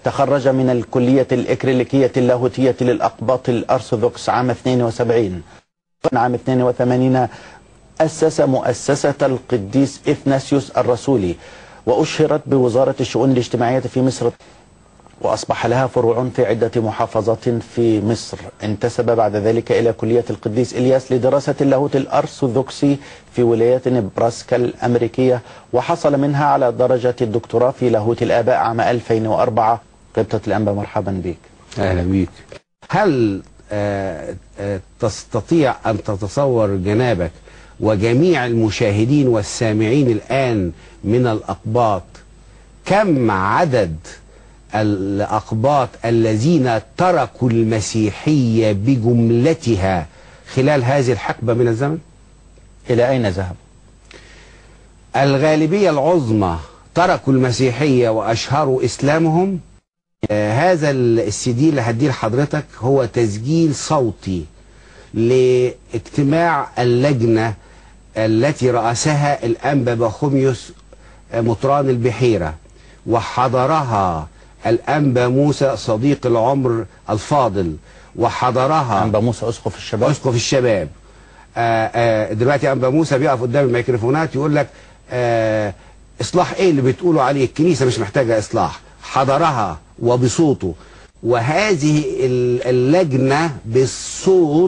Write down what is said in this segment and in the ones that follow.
تخرج من الكلية الإكريليكية اللاهوتية للأقباط الأرثوذكس عام 72 عام 82 أسس مؤسسة القديس إثناسيوس الرسولي وأشهرت بوزارة الشؤون الاجتماعية في مصر وأصبح لها فروع في عدة محافظات في مصر انتسب بعد ذلك إلى كلية القديس إلياس لدراسة اللاهوت الأرثوذكسي في ولاية نبراسكا الأمريكية وحصل منها على درجة الدكتوراه في لاهوت الآباء عام 2004 قبطة الأنبا مرحبا بك اهلا بيك هل آه، آه، تستطيع ان تتصور جنابك وجميع المشاهدين والسامعين الان من الاقباط كم عدد الاقباط الذين تركوا المسيحيه بجملتها خلال هذه الحقبه من الزمن إلى أين ذهب؟ الغالبيه العظمى تركوا المسيحيه واشهروا اسلامهم آه، هذا السي دي اللي هديه لحضرتك هو تسجيل صوتي لاجتماع اللجنه التي رأسها الأنبا بخوميوس آه، مطران البحيرة وحضرها الأنبا موسى صديق العمر الفاضل وحضرها أنبا موسى أسقف الشباب اسقف الشباب آه، آه، دلوقتي انبا موسى بيقف قدام الميكروفونات يقول لك آه، اصلاح ايه اللي بتقولوا عليه الكنيسه مش محتاجه اصلاح حضرها وبصوته وهذه ال- اللجنه بالصوت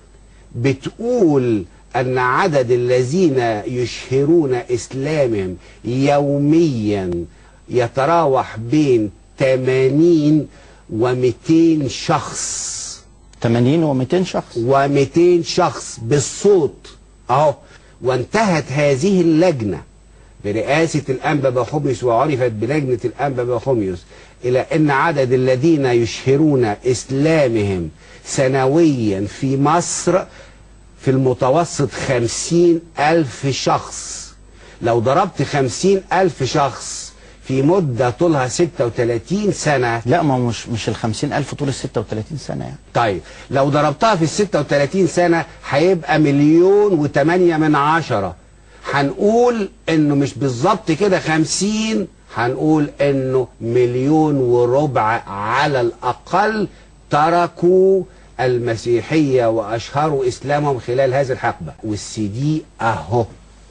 بتقول ان عدد الذين يشهرون اسلامهم يوميا يتراوح بين 80 و200 شخص 80 و200 شخص و200 شخص بالصوت اهو وانتهت هذه اللجنه برئاسه الانبا بخوميوس وعرفت بلجنه الانبا بخوميوس الى ان عدد الذين يشهرون اسلامهم سنويا في مصر في المتوسط خمسين ألف شخص لو ضربت خمسين ألف شخص في مدة طولها 36 سنة لا ما هو مش مش ال 50000 طول ال 36 سنة يعني طيب لو ضربتها في ال 36 سنة هيبقى مليون وتمانية من عشرة هنقول انه مش بالظبط كده خمسين هنقول انه مليون وربع على الاقل تركوا المسيحية واشهروا اسلامهم خلال هذه الحقبة والسي دي اهو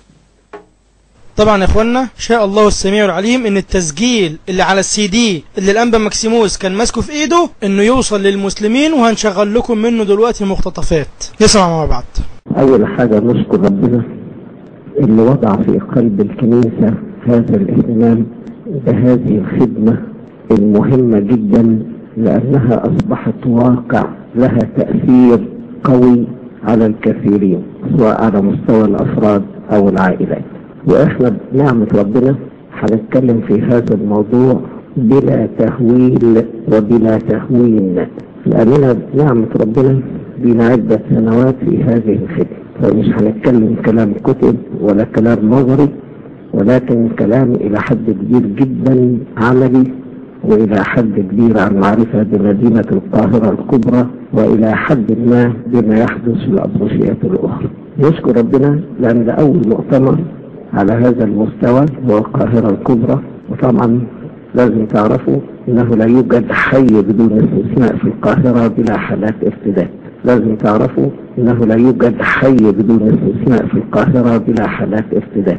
طبعا يا اخوانا شاء الله السميع العليم ان التسجيل اللي على السي دي اللي الانبا مكسيموس كان ماسكه في ايده انه يوصل للمسلمين وهنشغل لكم منه دلوقتي مقتطفات نسمع مع بعض أول حاجة نشكر ربنا اللي وضع في قلب الكنيسة هذا الاهتمام بهذه الخدمة المهمة جدا لأنها أصبحت واقع لها تأثير قوي على الكثيرين سواء على مستوى الأفراد أو العائلات وإحنا بنعمة ربنا هنتكلم في هذا الموضوع بلا تهويل وبلا تهوين لأننا بنعمة ربنا لنا عدة سنوات في هذه الخدمة فمش هنتكلم كلام كتب ولا كلام نظري ولكن كلام إلى حد كبير جدا عملي وإلى حد كبير عن معرفة بمدينة القاهرة الكبرى وإلى حد ما بما يحدث في الأطرشيات الأخرى نشكر ربنا لأن ده أول مؤتمر على هذا المستوى هو القاهرة الكبرى وطبعا لازم تعرفوا انه لا يوجد حي بدون استثناء في القاهرة بلا حالات ارتداد لازم تعرفوا انه لا يوجد حي بدون استثناء في القاهرة بلا حالات ارتداد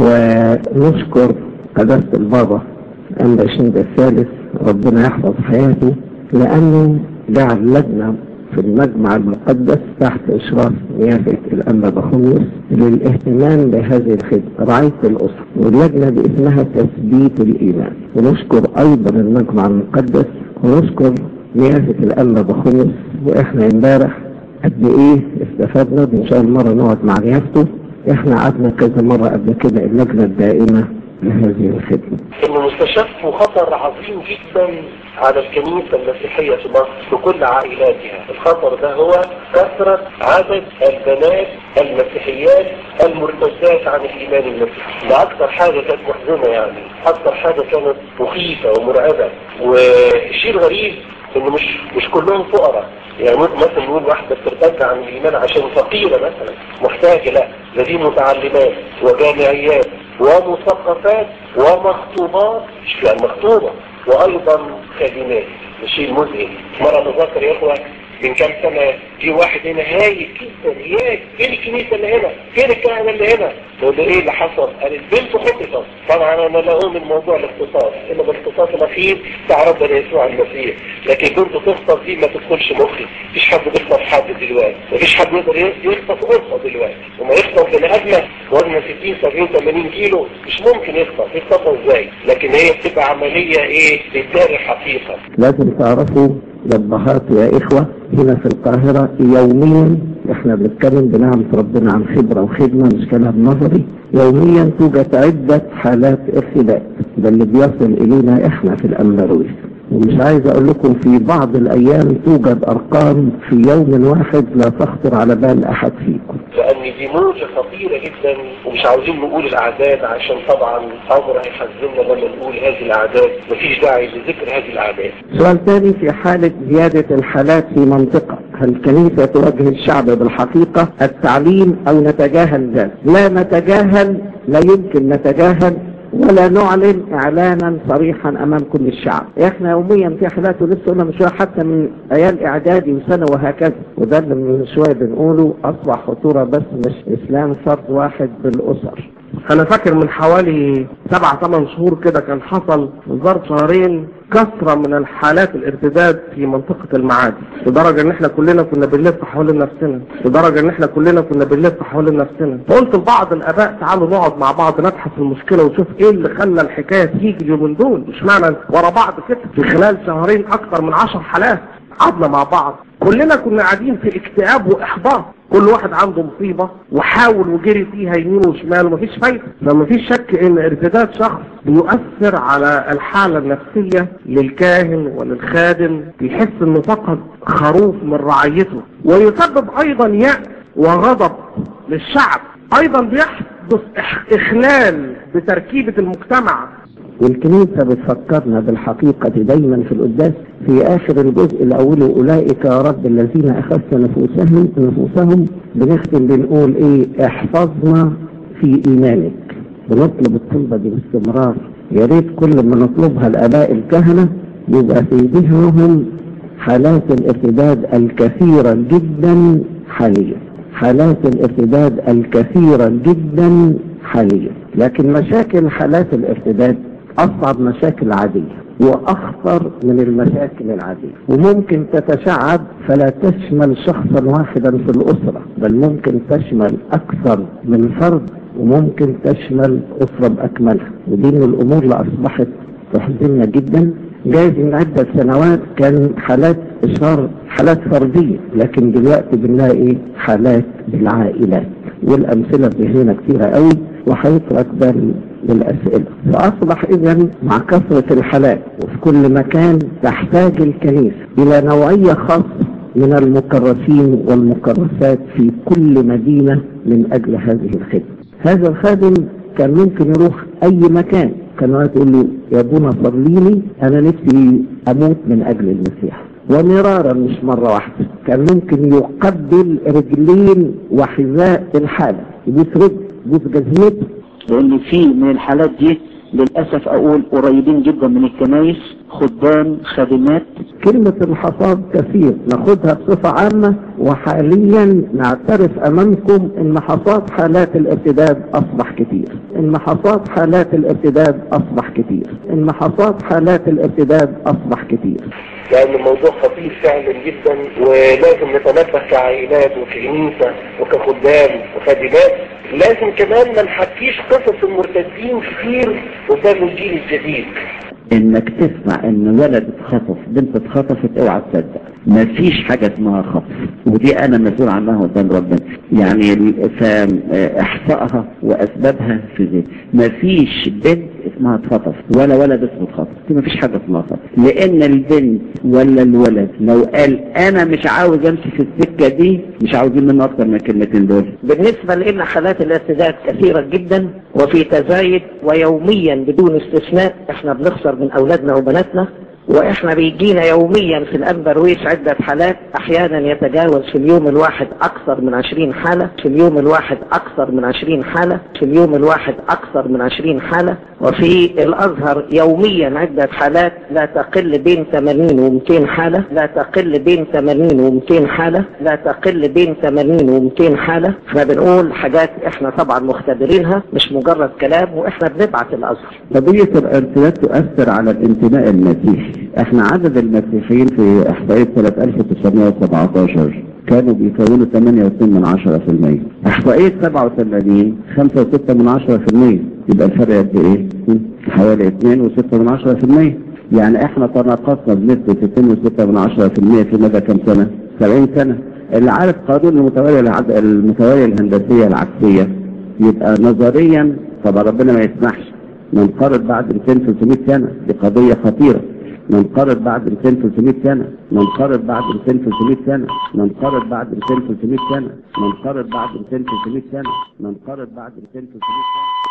ونشكر قداسة البابا أنبا شند الثالث ربنا يحفظ حياته لأنه جعل لجنة في المجمع المقدس تحت إشراف نيافة الأنبا بخوميوس للاهتمام بهذه الخدمة رعاية الأسرة واللجنة باسمها تثبيت الإيمان ونشكر أيضا المجمع المقدس ونشكر نيافة الأنبا بخوميوس وإحنا امبارح قد إيه استفدنا إن شاء الله مرة نقعد مع نيافته إحنا قعدنا كذا مرة قبل كده اللجنة الدائمة لهذه الخدمة انه مستشف خطر عظيم جدا على الكنيسة المسيحية في مصر بكل عائلاتها الخطر ده هو كثرة عدد البنات المسيحيات المرتدات عن الإيمان المسيحي ده أكثر حاجة كانت محزنة يعني أكثر حاجة كانت مخيفة ومرعبة وشيء غريب إنه مش مش كلهم فقراء يعني ممكن مثلا نقول واحدة بترتد عن الإيمان عشان فقيرة مثلا محتاجة لا ده دي متعلمات وجامعيات ومثقفات ومخطوبات مش يعني مخطوبة وايضا خادمات شيء مذهل مرة اتذكر يا اخوة من كام سنة في واحد هنا هايل جدا ياك فين الكنيسة اللي هنا فين الكهنة اللي هنا تقول له ايه اللي حصل قال البنت خطفت طبعا انا لا اؤمن موضوع الاختصاص الا بالاختصاص الاخير بتاع ربنا يسوع المسيح لكن بنت تخطف دي ما تدخلش مخي مفيش حد بيخطف حد دلوقتي مفيش حد يقدر يخطف انثى دلوقتي وما يخطف بني ادمه وزنها 60 70 80 كيلو مش ممكن يخطف يخطفها ازاي لكن هي بتبقى عملية ايه بتداري الحقيقة لازم تعرفوا للضهات يا إخوة هنا في القاهرة يوميا احنا بنتكلم بنعمة ربنا عن خبرة وخدمة مش كلام نظري يوميا توجد عدة حالات ارتداد ده اللي بيصل إلينا احنا في الأمبرويس ومش عايز اقول لكم في بعض الايام توجد ارقام في يوم واحد لا تخطر على بال احد فيكم لان دي موجة خطيرة جدا ومش عاوزين نقول الاعداد عشان طبعا عمر هيحزننا لما نقول هذه الاعداد مفيش داعي لذكر هذه الاعداد سؤال ثاني في حالة زيادة الحالات في منطقة هل الكنيسة توجه الشعب بالحقيقة التعليم او نتجاهل ذلك لا نتجاهل لا يمكن نتجاهل ولا نعلن اعلانا صريحا امام كل الشعب احنا يوميا في حالات ولسه قلنا من شويه حتى من ايام اعدادي وسنه وهكذا وده اللي من شويه بنقوله اصبح خطوره بس مش اسلام فرد واحد بالاسر انا فاكر من حوالي سبع ثمان شهور كده كان حصل في ظرف شهرين كثرة من الحالات الارتداد في منطقة المعادي لدرجة ان احنا كلنا كنا بنلف حوالين نفسنا لدرجة ان احنا كلنا كنا بنلف حوالين نفسنا فقلت لبعض الاباء تعالوا نقعد مع بعض نبحث المشكلة ونشوف ايه اللي خلى الحكاية تيجي اليومين دول مش معنى ورا بعض كده في خلال شهرين اكثر من عشر حالات قعدنا مع بعض كلنا كنا قاعدين في اكتئاب واحباط كل واحد عنده مصيبة وحاول وجري فيها يمين وشمال ومفيش فايدة فمفيش شك ان ارتداد شخص بيؤثر على الحالة النفسية للكاهن وللخادم بيحس انه فقد خروف من رعيته ويسبب ايضا يأس وغضب للشعب ايضا بيحدث اخلال بتركيبة المجتمع والكنيسة بتفكرنا بالحقيقة دايما في القداس في آخر الجزء الأول أولئك يا رب الذين أخذت نفوسهم نفوسهم بنختم بنقول إيه احفظنا في إيمانك بنطلب الطلبة دي باستمرار يا ريت كل ما نطلبها الآباء الكهنة يبقى في ذهنهم حالات الارتداد الكثيرة جدا حاليا حالات الارتداد الكثيرة جدا حاليا لكن مشاكل حالات الارتداد أصعب مشاكل عادية وأخطر من المشاكل العادية وممكن تتشعب فلا تشمل شخصا واحدا في الأسرة بل ممكن تشمل أكثر من فرد وممكن تشمل أسرة بأكملها ودي من الأمور اللي أصبحت تحزننا جدا جايز من عدة سنوات كان حالات إشهار حالات فردية لكن دلوقتي بنلاقي حالات بالعائلات والأمثلة في هنا كتيرة قوي وهيترك بال للأسئلة فأصبح إذا مع كثرة الحالات وفي كل مكان تحتاج الكنيسة إلى نوعية خاصة من المكرسين والمكرسات في كل مدينة من أجل هذه الخدمة هذا الخادم كان ممكن يروح أي مكان كان واحد يقول لي يا ابونا صليني أنا نفسي أموت من أجل المسيح ومرارا مش مرة واحدة كان ممكن يقبل رجلين وحذاء الحالة يبوس رجل يبوس جزمته لان في من الحالات دي للاسف اقول قريبين جدا من الكنايس خدام خادمات كلمة الحصاد كثير ناخدها بصفة عامة وحاليا نعترف امامكم ان حصاد حالات الارتداد اصبح كتير ان حصاد حالات الارتداد اصبح كتير ان حصاد حالات الارتداد اصبح كتير لأن الموضوع خطير فعلا جدا ولازم نتنبه كعائلات وكنيسة وكخدام وخادمات لازم كمان ما نحكيش قصص المرتدين كتير قدام الجيل الجديد انك تسمع ان ولد اتخطف بنت اتخطفت اوعى تصدق مفيش حاجة اسمها خطف ودي انا مسؤول عنها قدام ربنا يعني احصائها واسبابها في ذلك مفيش بنت اسمها اتخطف ولا ولد اسمه اتخطف دي مفيش حاجة اسمها خطف لان البنت ولا الولد لو قال انا مش عاوز امشي في السكة دي مش عاوزين منه اكتر من الكلمتين دول بالنسبة لنا حالات الارتداد كثيرة جدا وفي تزايد ويوميا بدون استثناء احنا بنخسر من اولادنا وبناتنا واحنا بيجينا يوميا في الانبرويس عدة حالات احيانا يتجاوز في اليوم الواحد اكثر من عشرين حالة في اليوم الواحد اكثر من عشرين حالة في اليوم الواحد اكثر من عشرين حالة وفي الازهر يوميا عدة حالات لا تقل بين 80 و 200 حالة لا تقل بين 80 و 200 حالة لا تقل بين 80 و 200 حالة احنا بنقول حاجات احنا طبعا مختبرينها مش مجرد كلام واحنا بنبعت الازهر قضية الارتداد تؤثر على الانتماء المسيحي احنا عدد المسيحيين في احصائية سنة 1917 كانوا بيكونوا 8.2 من 10% احصائية 87 5.6 من 10% يبقى الفرق قد ايه؟ حوالي 2.6 من 10% يعني احنا تناقصنا بنسبة 2.6 من 10% في مدى كم سنة؟ 70 سنة اللي عارف قانون المتوالية العد... المتوالية الهندسية العكسية يبقى نظريا طبعا ربنا ما يسمحش ننقرض بعد 200 300 سنة دي قضية خطيرة ننقرض بعد 200 300 سنة ننقرض بعد 200 300 سنة ننقرض بعد 200 300 سنة ننقرض بعد 200 300 سنة ننقرض بعد 200 300 سنة